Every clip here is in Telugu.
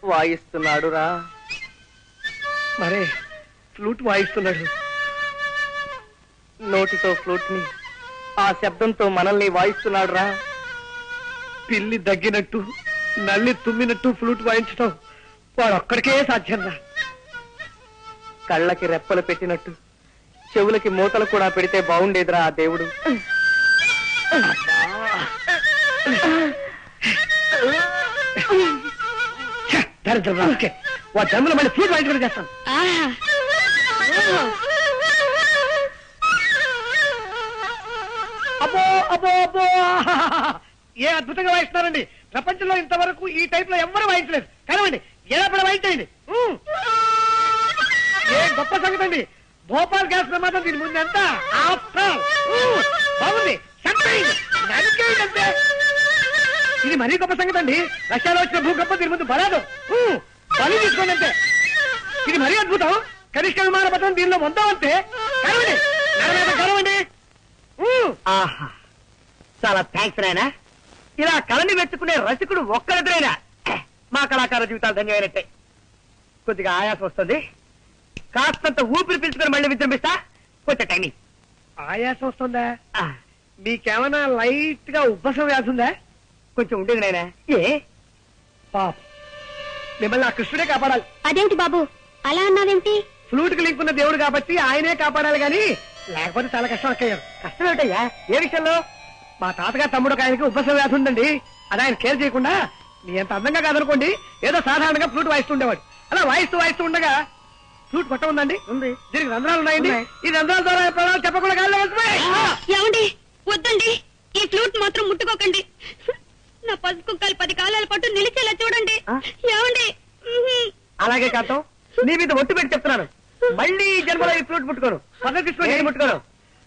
వాయిస్తున్నాడు రా మరే ఫ్లూట్ వాయిస్తున్నాడు నోటితో ఫ్లూట్ ని ఆ శబ్దంతో మనల్ని వాయిస్తున్నాడు రా పిల్లి దగ్గినట్టు నల్లి తుమ్మినట్టు ఫ్లూట్ వాయించడం వాడు ఒక్కడికే సాధ్యం రా కళ్ళకి రెప్పలు పెట్టినట్టు చెవులకి మూతలు కూడా పెడితే బాగుండేదిరా ఆ దేవుడు ఛ, దరిద్రం రా. ఓకే వాడు జన్మలో మళ్ళీ ఫ్లూట్ వాయించడం చేస్తాను అబ్బో అబ్బో అబ్బో ఏ అద్భుతంగా వాయిస్తున్నారండి ప్రపంచంలో ఇంతవరకు ఈ టైప్ లో ఎవ్వరు వాయించలేదు కనవండి ఏడప్పుడు వాయించండి ఉమ్. ఏ గొప్ప సంగతి అండి భోపాల్ గ్యాస్ ప్రమాదం దీని ముందు ఎంత ఆఫ్టర్ ఉమ్. బాగుంది చంపేయండి. నరికేయండి అంతే ఇది మరీ గొప్ప సంగతి అండి రష్యాలో వచ్చిన భూకంపం దీని ముందు బలాదు ఉమ్. బలి తీసుకోండి అంతే ఇది మరీ అద్భుతం కనిష్ట విమాన పథకం దీనిలో ఉందాం అంతే కరవండి నరమేత కరవండి ఉమ్. ఆహా చాలా థ్యాంక్స్ నాయనా ఇలా కళని మెచ్చుకునే రసికుడు ఒక్కరిద్దరైనా మా కళాకార జీవితాలు ధన్యమైనట్టే కొద్దిగా ఆయాసం వస్తుంది కాస్తంత ఊపిరి పీల్చుకొని మళ్ళీ విజృంభిస్తా కొంచెం టైమింగ్ ఆయాసం వస్తుందా మీకేమైనా లైట్ గా ఉబ్బసం వ్యాధి ఉందా కొంచెం ఉండేది నాయనా ఏ పాప మిమ్మల్ని ఆ కృష్ణుడే కాపాడాలి అదేమిటి బాబు అలా అన్నావేమిటి ఫ్లూట్ కి లింక్ ఉన్న దేవుడు కాబట్టి ఆయనే కాపాడాలి గాని లేకపోతే చాలా కష్టం అక్కయ్యారు కష్టం ఏమిటయ్యా ఏ విషయంలో మా తాతగారు తమ్ముడు ఒక ఆయనకి ఉబ్బసం వ్యాధి ఉందండి అది ఆయన కేర్ చేయకుండా నీ ఎంత అందంగా కాదనుకోండి ఏదో సాధారణంగా ఫ్లూట్ వాయిస్తూ ఉండేవాడు అలా వాయిస్తూ వాయిస్తూ ఉండగా ఫ్లూట్ కొట్ట ఉందండి ఉంది దీనికి రంధ్రాలు ఉన్నాయండి ఉన్నాయి. ఈ రంధ్రాల ద్వారా ప్రాణాలు చెప్పకుండా గాల్లో వెళ్తున్నాయి. ఏమండి వద్దండి ఈ ఫ్లూట్ మాత్రం ముట్టుకోకండి నా పసుపు కుక్కలు పది కాలాల పాటు నిలిచేలా చూడండి ఆ? ఏమండి ఉహుం. అలాగే కాంతం నీ మీద ఒట్టు పెట్టి చెప్తున్నాను మళ్ళీ ఈ జన్మలో ఈ ఫ్లూట్ ముట్టుకోను పక్కన తీసుకోండి నేను ముట్టుకోను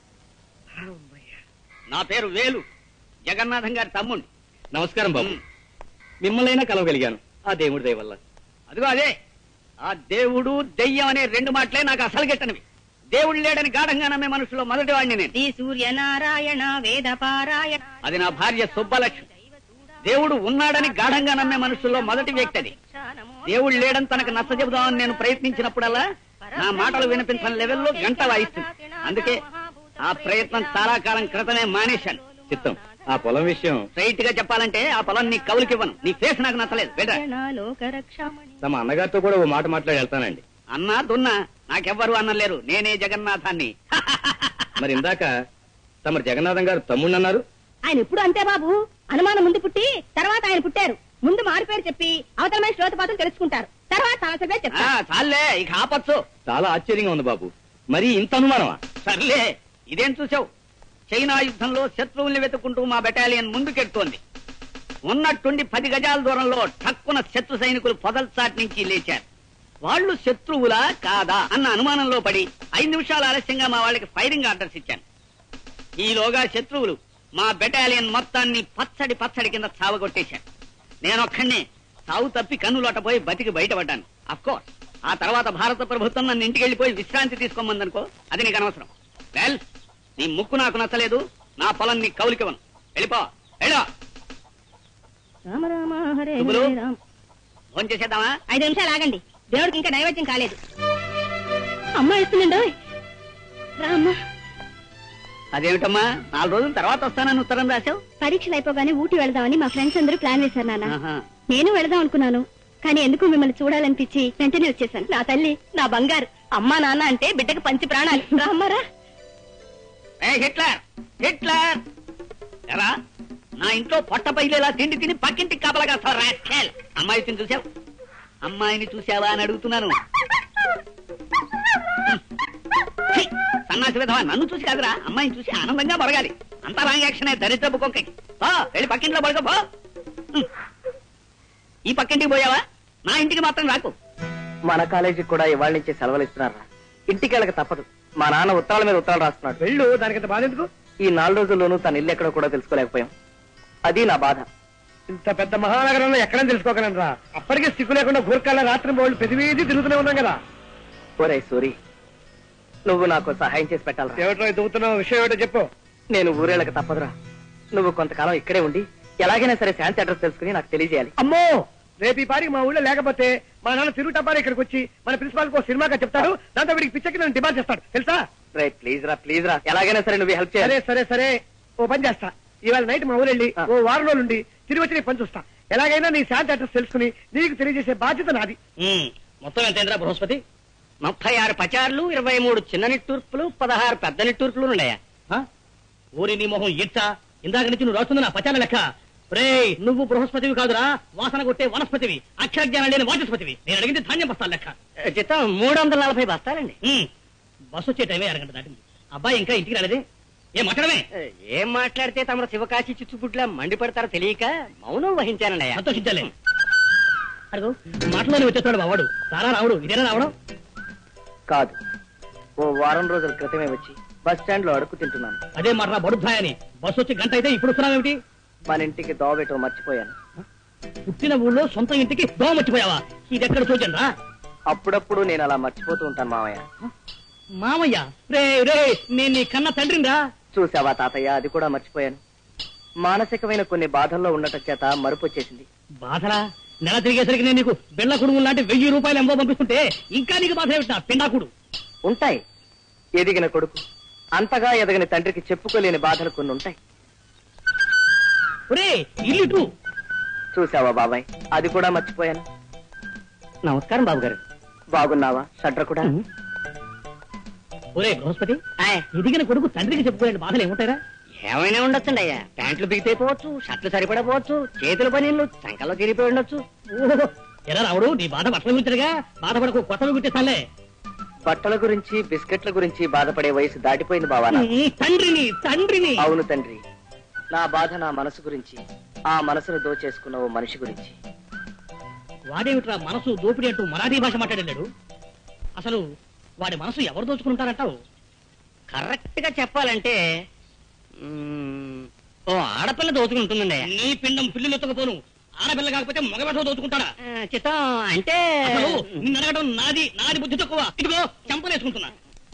నా పేరు వేలు జగన్నాథం గారి తమ్ముండి నమస్కారం బాబు మిమ్మల్నైనా కలవగలిగాను ఆ దేవుడి దయ వల్ల అదిగో అదే ఆ దేవుడు దెయ్యం అనే రెండు మాటలే నాకు అసలు గిట్టనివి దేవుడు లేడని గాఢంగా నమ్మే మనుషులో మొదటి వాడిని నేను శ్రీ సూర్యనారాయణ వేద పారాయణ అది నా భార్య సుబ్బలక్ష్మి దేవుడు ఉన్నాడని గాఢంగా నమ్మే మనుషుల్లో మొదటి వ్యక్తి అది దేవుడు లేడని తనకు నచ్చ చెబుదామని నేను ప్రయత్నించినప్పుడల్లా నా మాటలు వినిపించని లెవెల్లో గంట వాయిస్తుంది అందుకే ఆ ప్రయత్నం చాలా కాలం క్రితమే మానేశాను చిత్తం ఆ పొలం విషయం స్ట్రైట్ గా చెప్పాలంటే ఆ పొలం నీ కవులకివ్వను నీ ఫేస్ నాకు నచ్చలేదు బెటర్ లోకరక్షామణి తమ అన్నగారితో కూడా ఓ మాట మాట్లాడి వెళ్తానండి అన్నా దున్నా నాకెవ్వరు అన్నలేరు నేనే జగన్నాథాన్ని మరి ఇందాక తమరు జగన్నాథం గారు తమ్ముడు అన్నారు ఆయన ఎప్పుడు అంతే బాబు అనుమానం ముందు పుట్టి తర్వాత ఆయన పుట్టారు ముందు మారు పేరు చెప్పి అవతల మనిషి శ్రోతపాతం తెలుసుకుంటారు తర్వాత సమస్య పేరు ఆ, చెప్తారు చాలే ఇక ఆపచ్చు చాలా ఆశ్చర్యంగా ఉంది బాబు మరి ఇంత అనుమానమా సర్లే ఇదేం చూసావు చైనా యుద్ధంలో శత్రువుల్ని వెతుక్కుంటూ మా బెటాలియన్ ముందుకెడుతోంది ఉన్నట్టుండి పది గజాల దూరంలో ఠక్కున శత్రు సైనికులు పొదల్చాటి నుంచి లేచారు వాళ్ళు శత్రువులా కాదా అన్న అనుమానంలో పడి ఐదు నిమిషాలు ఆలస్యంగా మా వాళ్ళకి ఫైరింగ్ ఆర్డర్స్ ఇచ్చాను ఈలోగా శత్రువులు మా బెటాలియన్ మొత్తాన్ని పచ్చడి పచ్చడి కింద చావగొట్టేశారు నేనొక్కడినే చావు తప్పి కన్నులోటపోయి బతికి బయటపడ్డాను కోర్స్ ఆ తర్వాత భారత ప్రభుత్వం నన్ను ఇంటికి వెళ్ళిపోయి విశ్రాంతి తీసుకోమందనుకో అది నీకు అనవసరం వెల్ నీ ముక్కు నాకు నచ్చలేదు నా పొలం నీ కౌలికివ్వను వెళ్ళిపో వెళ్ళో రామ రామ హరే శుభులు? హరే రామ ఫోన్ చేసేద్దామా ఐదు నిమిషాలు ఆగండి దేవుడికి ఇంకా నైవేద్యం కాలేదు అమ్మ ఇస్తుందండి రామ్మ అదేమిటమ్మా నాలుగు రోజుల తర్వాత వస్తానని ఉత్తరం రాశావు పరీక్షలు అయిపోగానే ఊటీ వెళదామని మా ఫ్రెండ్స్ అందరూ ప్లాన్ వేశారు నాన్న ఆహా. నేను వెళదాం అనుకున్నాను కానీ ఎందుకు మిమ్మల్ని చూడాలనిపించి వెంటనే వచ్చేసాను నా తల్లి నా బంగారు అమ్మా నాన్న అంటే బిడ్డకు పంచి ప్రాణాలు రామ్మారా ఏ హిట్లర్ హిట్లర్ ఎరా నా ఇంట్లో పొట్ట పైలేలా తిండి తిని పక్కింటికి కాపలాగా రాస్కెల్ అమ్మాయి తిని చూసావు అమ్మాయిని చూసావా అని అడుగుతున్నాను ఛీ, సన్నాసి విధవా నన్ను చూసి కాదురా అమ్మాయిని చూసి ఆనందంగా బరగాలి అంతా రాంగ్ యాక్షన్ దరిద్రపు కొంకకి పో వెళ్ళి పక్కింట్లో పడుకో పో హ్మ్. ఈ పక్కింటికి పోయావా నా ఇంటికి మాత్రం రాకు మన కాలేజీకి కూడా ఇవాళ నుంచి సెలవులు ఇస్తున్నారా ఇంటికి వెళ్ళక తప్పదు మా నాన్న ఉత్తరాల మీద ఉత్తరాలు రాస్తున్నాడు వెళ్ళు దానికంత బాధ ఎందుకు ఈ నాలుగు రోజుల్లోనూ తన ఇల్లు ఎక్కడో కూడా తెలుసుకోలేకపోయాం అది నా బాధ ఇంత పెద్ద మహానగరంలో ఎక్కడ తెలుసుకోగలను రా అప్పటికే సిగ్గు లేకుండా గూర్ఖాల రాత్రి బోళ్ళు పెదివీది తిరుగుతూనే ఉన్నాం కదా ఒరే సూరి నువ్వు నాకు సహాయం చేసి పెట్టాలరా ఏమిటో దువ్వుతున్నావు విషయం ఏమిటో చెప్పు నేను ఊరేళ్ళక తప్పదురా నువ్వు కొంతకాలం ఇక్కడే ఉండి ఎలాగైనా సరే శాంతి అడ్రస్ తెలుసుకుని నాకు తెలియజేయాలి అమ్మో రేపు ఈ పారికి మా ఊళ్ళో లేకపోతే మా నాన్న తిరుగుటబ్బారి ఇక్కడికి వచ్చి మన ప్రిన్సిపాల్ కో సినిమాగా చెప్తాడు దాంతో వీడికి పిచ్చకి నన్ను డిమాండ్ చేస్తాడు తెలుసా రే ప్లీజ్ రా ప్లీజ్ రా ఎలాగైనా సరే నువ్వు హెల్ప్ సరే చేయాలి సరే సరే ఓ పని చేస్తా ఇవాళ నైట్ మా ఊరు వెళ్ళి ఆ. ఓ వారం రోజులు ఉండి తిరిగి వచ్చి నీ పని చూస్తా ఎలాగైనా నీ శాంతి అడ్రస్ తెలుసుకుని నీకు తెలియజేసే బాధ్యత నాది ఉమ్, మొత్తం ఎంతైందిరా బృహస్పతి ముప్పై ఆరు పచార్లు ఇరవై మూడు చిన్న నిట్టూర్పులు పదహారు పెద్ద నిట్టూర్పులు ఉన్నాయా ఆ? ఊరి నీ మొహం ఈడ్చ ఇందాక నుంచి నువ్వు రాస్తున్న నా పచాల లెక్క రే నువ్వు బృహస్పతివి కాదురా వాసన కొట్టే వనస్పతివి అక్షర జ్ఞానం లేని వాచస్పతివి నేను అడిగింది ధాన్యం బస్తాల లెక్క చిత్తం మూడు వందల నలభై బస్తాలండి ఉమ్, బస్సు వచ్చే టైమే అరగంట దాటింది అబ్బాయి ఇంకా ఇంటికి రాలేదే ఏ మాట్లాడమే ఏం మాట్లాడితే తమ శివకాశి చిచ్చుబుడ్లా మండిపడతారో తెలియక మౌనం వహించానండి సంతోషించాలే అడుగు మాటలోనే వచ్చేస్తాడు బావాడు రారా రావుడు ఇదేనా రావడం కాదు ఓ వారం రోజుల క్రితమే వచ్చి బస్ స్టాండ్ లో అడుగు తింటున్నాను అదే మాట బడుద్దాయని బస్సు వచ్చి గంట అయితే ఇప్పుడు వస్తున్నావేమిటి మన ఇంటికి దోవబెట్టడం మర్చిపోయాను పుట్టిన ఊళ్ళో సొంత ఇంటికి దోమ మర్చిపోయావా ఇది ఎక్కడ చూచండి రా అప్పుడప్పుడు నేను అలా మర్చిపోతూ ఉంటాను మామయ్య మామయ్య రే రే నేను నీ కన్న తండ్రిని రా చూసావా తాతయ్య అది కూడా మర్చిపోయాను మానసికమైన కొన్ని బాధల్లో ఉండటం చేత మరుపు వచ్చేసింది బాధరా నెల తిరిగేసరికి నేను నీకు బెళ్ళ కుడుము లాంటి వెయ్యి రూపాయలు ఎంబో పంపిస్తుంటే ఇంకా నీకు బాధ ఏమిటి నా పిండాకుడు ఉంటాయి ఎదిగిన కొడుకు అంతగా ఎదగని తండ్రికి చెప్పుకోలేని బాధలు కొన్ని ఉంటాయి ఒరే ఇల్లు ఇటు చూసావా బాబాయ్ అది కూడా మర్చిపోయాను నమస్కారం బాబు గారు బాగున్నావా షడ్ర కూడా ఒరే బృహస్పతి ఎదిగిన కొడుకు తండ్రికి చెప్పుకోలేని బాధలు ఏముంటారా ఏమైనా ఉండొచ్చండి అయ్యా ప్యాంట్లు బిగితైపోవచ్చు షర్ట్లు సరిపడపోవచ్చు చేతుల పనీళ్ళు సంకల్లో తిరిగిపోయి ఉండొచ్చు ఓహో ఎలా రావుడు నీ బాధ బట్టలు గురించగా బాధపడకు కొత్తవి గుర్తిస్తాలే బట్టల గురించి బిస్కెట్ల గురించి బాధపడే వయసు దాటిపోయింది బావా నాకు. తండ్రిని తండ్రిని అవును తండ్రి నా బాధ నా మనసు గురించి ఆ మనసును దోచేసుకున్న ఓ మనిషి గురించి వాడేమిట్రా మనసు దోపిడి అంటూ మరాఠీ భాష మాట్లాడలేడు అసలు వాడి మనసు ఎవరు దోచుకుంటారంటావు కరెక్ట్ గా చెప్పాలంటే మ్మ్, ఓ ఆడపిల్ల దోచుకుంటుందండి అయ్యా. నీ పిండం పిల్లులు ఎత్తకపోను ఆడపిల్ల కాకపోతే మగబెట్ట దోచుకుంటాడా ఆ, చిత్తం అంటే అసలు నిన్ను అడగడం నాది నాది బుద్ధి తక్కువ ఇదిగో చెంపలేసుకుంటున్నా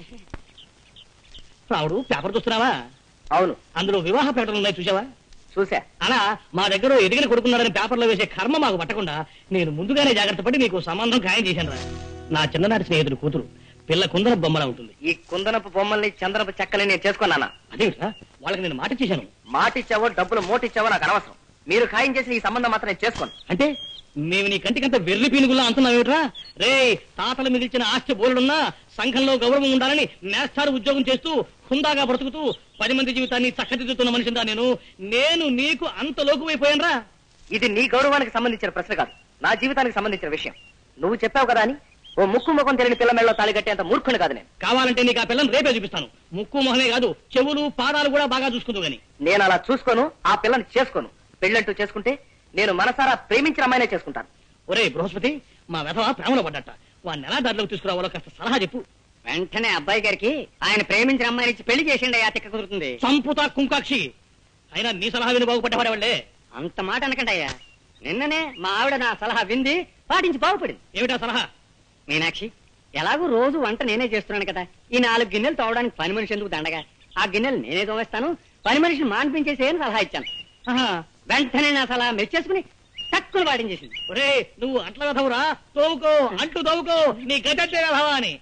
రావుడు పేపర్ చూస్తున్నావా అవును అందులో వివాహ ప్రకటనలు ఉన్నాయి చూసావా చూసా అలా మా దగ్గర ఎదిగిన కొడుకున్నాడని పేపర్లో వేసే కర్మ మాకు పట్టకుండా నేను ముందుగానే జాగ్రత్త పడి నీకు సంబంధం ఖాయం చేశాను రా నా చిన్ననాటి స్నేహితుడు కూతురు పిల్ల కుందర బొమ్మలా ఉంటుంది ఈ కుందనపు బొమ్మల్ని చంద్రపు చెక్కని నేను చేసుకున్నానా అదేమిట్రా వాళ్ళకి నేను మాట చేశాను మాటిచ్చావో డబ్బులు మోటిచ్చావో నాకు అనవసరం మీరు ఖాయం చేసిన ఈ సంబంధం మాత్రం నేను చేసుకోను అంటే మేము నీ కంటికంత వెర్రి పీనుగుల్లా అంటున్నావేమిట్రా రే తాతలు మిగిల్చిన ఆస్తి బోలుడున్నా సంఘంలో గౌరవం ఉండాలని నేస్తారు ఉద్యోగం చేస్తూ హుందాగా బ్రతుకుతూ పది మంది జీవితాన్ని చక్కదిద్దుతున్న మనిషిందా నేను నేను నీకు అంత లోకువైపోయానురా ఇది నీ గౌరవానికి సంబంధించిన ప్రశ్న కాదు నా జీవితానికి సంబంధించిన విషయం నువ్వు చెప్పావు కదా అని ఓ ముక్కు ముఖం తెలియని పిల్ల మెళ్ళలో తాళి కట్టేంత మూర్ఖుని కాదు నేను కావాలంటే నీకు ఆ పిల్లని రేపే చూపిస్తాను ముక్కు మొహమే కాదు చెవులు పాదాలు కూడా బాగా చూసుకుందు గాని నేను అలా చూసుకోను ఆ పిల్లని చేసుకోను పెళ్ళంటూ చేసుకుంటే నేను మనసారా ప్రేమించిన అమ్మాయినే చేసుకుంటాను ఒరే బృహస్పతి మా వెధవ ప్రేమలో పడ్డట వాడిని ఎలా దారిలోకి తీసుకురావాలో కాస్త సలహా చెప్పు వెంటనే అబ్బాయి గారికి ఆయన ప్రేమించిన అమ్మాయిని ఇచ్చి పెళ్లి చేసిండి అయ్యా తిక్క కుదురుతుంది సంపుతా కుంకాక్షి అయినా నీ సలహా విని బాగుపడ్డవాడే అంత మాట అనకండి అయ్యా నిన్ననే మా ఆవిడ నా సలహా వింది పాటించి బాగుపడింది ఏమిటా సలహా మీనాక్షి ఎలాగూ రోజు వంట నేనే చేస్తున్నాను కదా ఈ నాలుగు గిన్నెలు తోవడానికి పని మనిషి ఎందుకు దండగా ఆ గిన్నెలు నేనే తోవేస్తాను పని మనిషిని మాన్పించేసేయని సలహా ఇచ్చాను ఆహా, వెంటనే నా సలహా మెచ్చేసుకుని తక్కువ పాటించేసింది ఒరే నువ్వు అంట్ల వెధవురా తోవుకో అంటు తోవుకో నీ గతంటే వెధవా అని